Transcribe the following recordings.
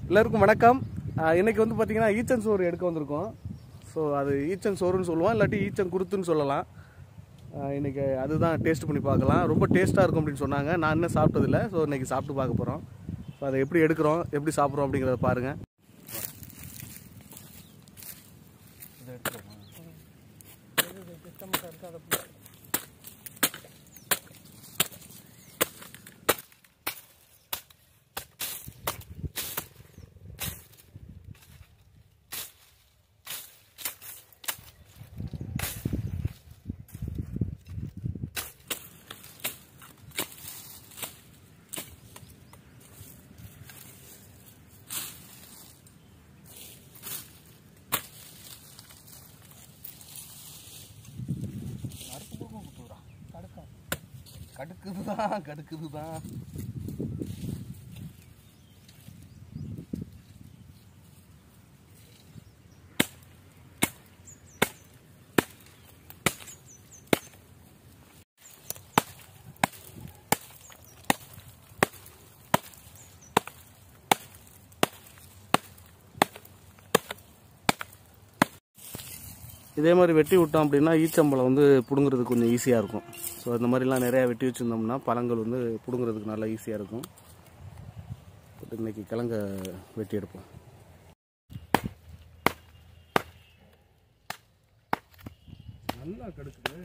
எல்லாருக்கும் வணக்கம் ஆஹ் இன்னைக்கு வந்து பார்த்தீங்கன்னா ஈச்சன் சோறு எடுக்க வந்திருக்கோம் ஸோ அது ஈச்சன் சோறுன்னு சொல்லுவோம் இல்லாட்டி ஈச்சன் குருத்துன்னு சொல்லலாம் ஆஹ் இன்னைக்கு அதுதான் டேஸ்ட் பண்ணி பார்க்கலாம் ரொம்ப டேஸ்ட்டாக இருக்கும் அப்படின்னு சொன்னாங்க நான் இன்னும் சாப்பிட்டதில்ல ஸோ இன்னைக்கு சாப்பிட்டு பார்க்க போகிறோம் ஸோ அதை எப்படி எடுக்கிறோம் எப்படி சாப்பிட்றோம் அப்படிங்கிறத பாருங்கள் கடுக்குது தான் கடுக்குது தான் இதே மாதிரி வெட்டி விட்டோம் அப்படின்னா ஈச்சம்பழம் வந்து பிடுங்குறதுக்கு கொஞ்சம் ஈஸியாக இருக்கும் ஸோ அந்த மாதிரிலாம் நிறையா வெட்டி வச்சுருந்தோம்னா பழங்கள் வந்து பிடுங்குறதுக்கு நல்லா ஈஸியாக இருக்கும் பட் இன்னைக்கு கிழங்க வெட்டி எடுப்போம் நல்லா கடுக்குது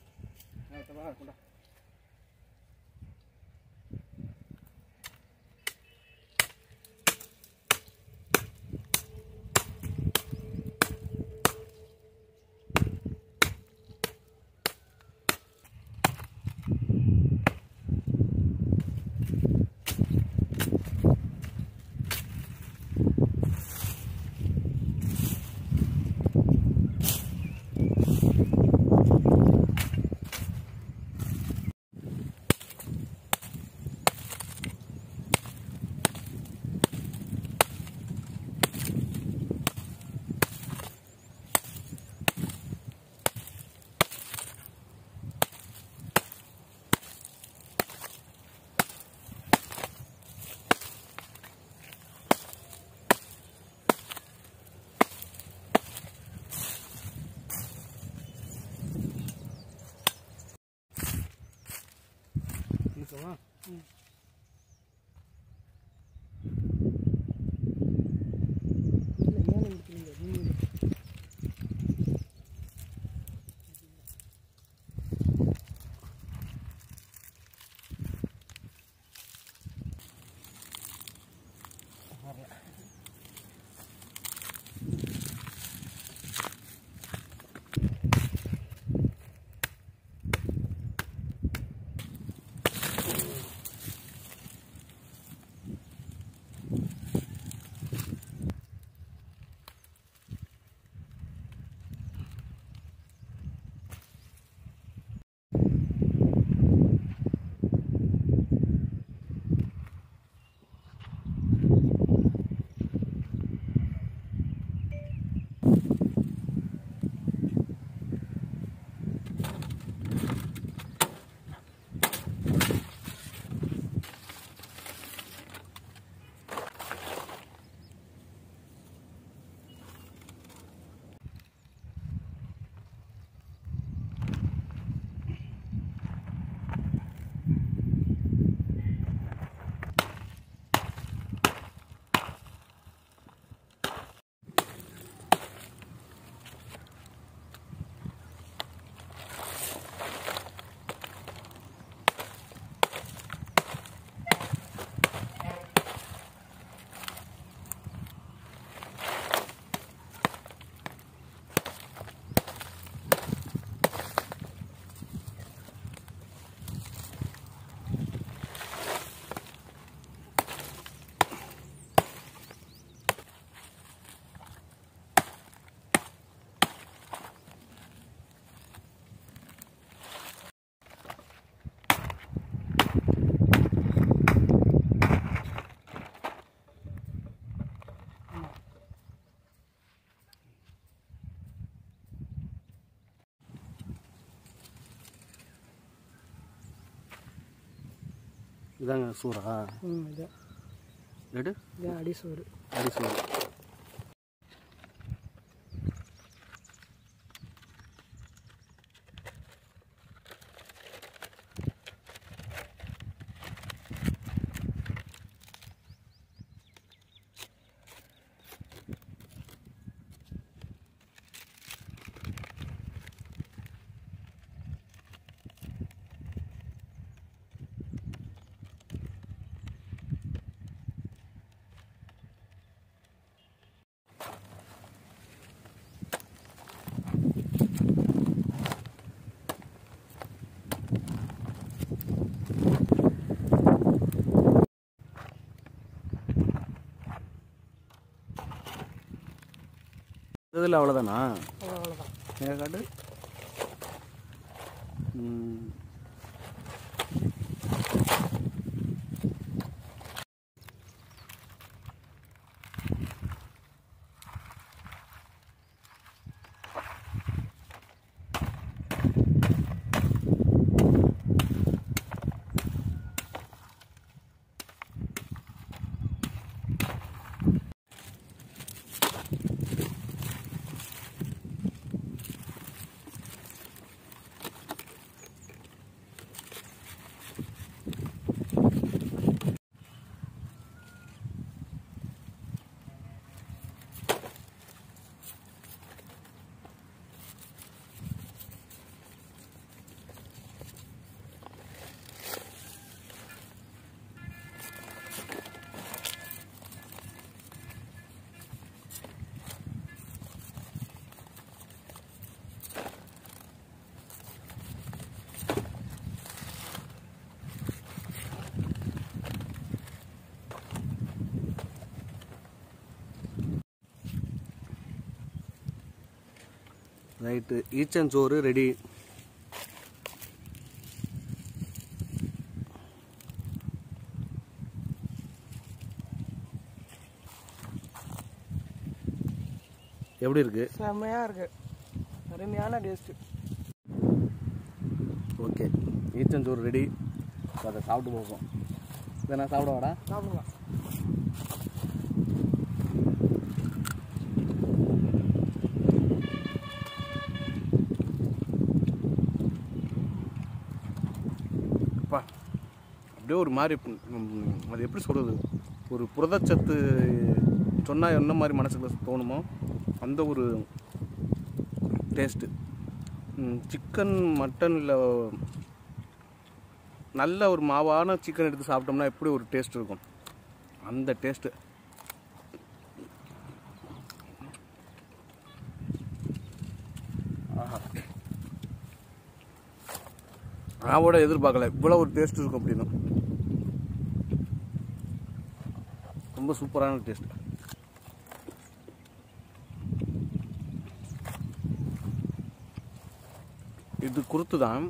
இருக்கவா இதாங்க சூறா ம் இதான் எடு இது அடிசோறு அடி சோறு இதில் அவ்வளோதானா அவ்வளோதான் எங்க காட்டு ம். ரைட்டு ஈச்சஞ்சோறு ரெடி எப்படி இருக்கு செம்மையாக இருக்கு அருமையான டேஸ்ட்டு ஓகே ஈச்சஞ்சோறு ரெடி அதை சாப்பிட்டு போவோம் இதை நான் சாப்பிட வாடா சாப்பிடலாம் அப்பா அப்படியே ஒரு மாதிரி ம், அது எப்படி சொல்கிறது ஒரு புரதச்சத்து சொன்னால் என்ன மாதிரி மனசுக்கு தோணுமோ அந்த ஒரு டேஸ்ட்டு சிக்கன் மட்டனில் நல்ல ஒரு மாவான சிக்கன் எடுத்து சாப்பிட்டோம்னா எப்படி ஒரு டேஸ்ட் இருக்கும் அந்த டேஸ்ட்டு ஆஹா நான் கூட எதிர்பார்க்கல இவ்வளோ ஒரு டேஸ்ட் இருக்கும் அப்படின்னு ரொம்ப சூப்பரான டேஸ்ட் இது குருத்து தான்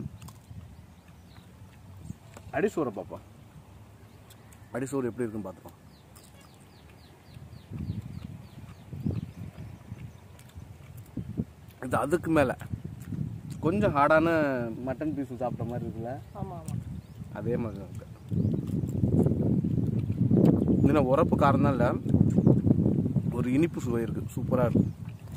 அடிசோரை பார்ப்போம் அடிசோறு எப்படி இருக்குன்னு பார்த்துப்போம் இது அதுக்கு மேலே கொஞ்சம் ஹார்டான மட்டன் பீஸ் சாப்பிட்ட மாதிரி இருக்குல்ல ஆமாம் ஆமாம் அதே மாதிரி தான் இருக்கு இன்னும் உரப்பு காரம் தான் இல்லை ஒரு இனிப்பு சுவை இருக்குது சூப்பராக இருக்கு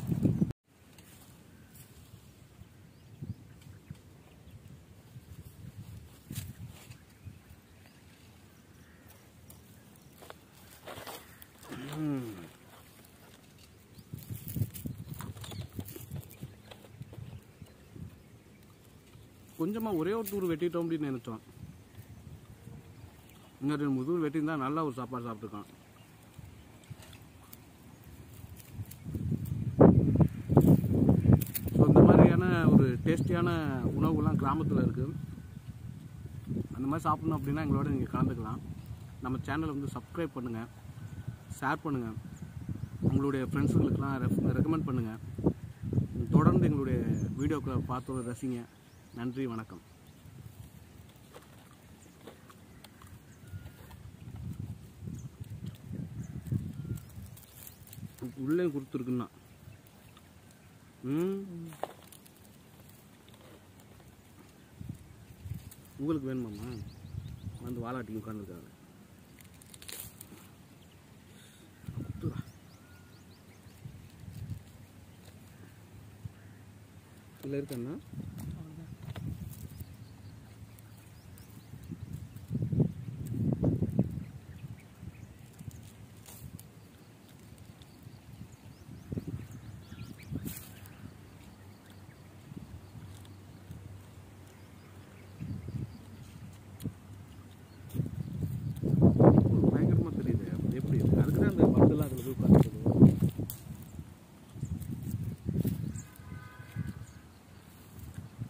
ம். கொஞ்சமாக ஒரே ஒரு தூர் வெட்டிட்டோம் அப்படின்னு நினைச்சோம் இன்னும் ரெண்டு மூணு தூர் வெட்டியிருந்தா நல்லா ஒரு சாப்பாடு சாப்பிட்ருக்கான் ஸோ இந்த மாதிரியான ஒரு டேஸ்டியான உணவுகள்லாம் கிராமத்தில் இருக்குது அந்த மாதிரி சாப்பிடணும் அப்படின்னா எங்களோட நீங்கள் கலந்துக்கலாம் நம்ம சேனலை வந்து சப்ஸ்கிரைப் பண்ணுங்கள் ஷேர் பண்ணுங்கள் உங்களுடைய ஃப்ரெண்ட்ஸுங்களுக்கெல்லாம் ரெஃப் ரெக்கமெண்ட் பண்ணுங்கள் தொடர்ந்து எங்களுடைய வீடியோக்களை பார்த்து ரசிங்க நன்றி வணக்கம் உள்ளே கொடுத்துருக்குன்னா ம் உங்களுக்கு வேணுமாம்மா வந்து வாலாட்டி உட்காந்துருக்காங்க இதில் இருக்கண்ணா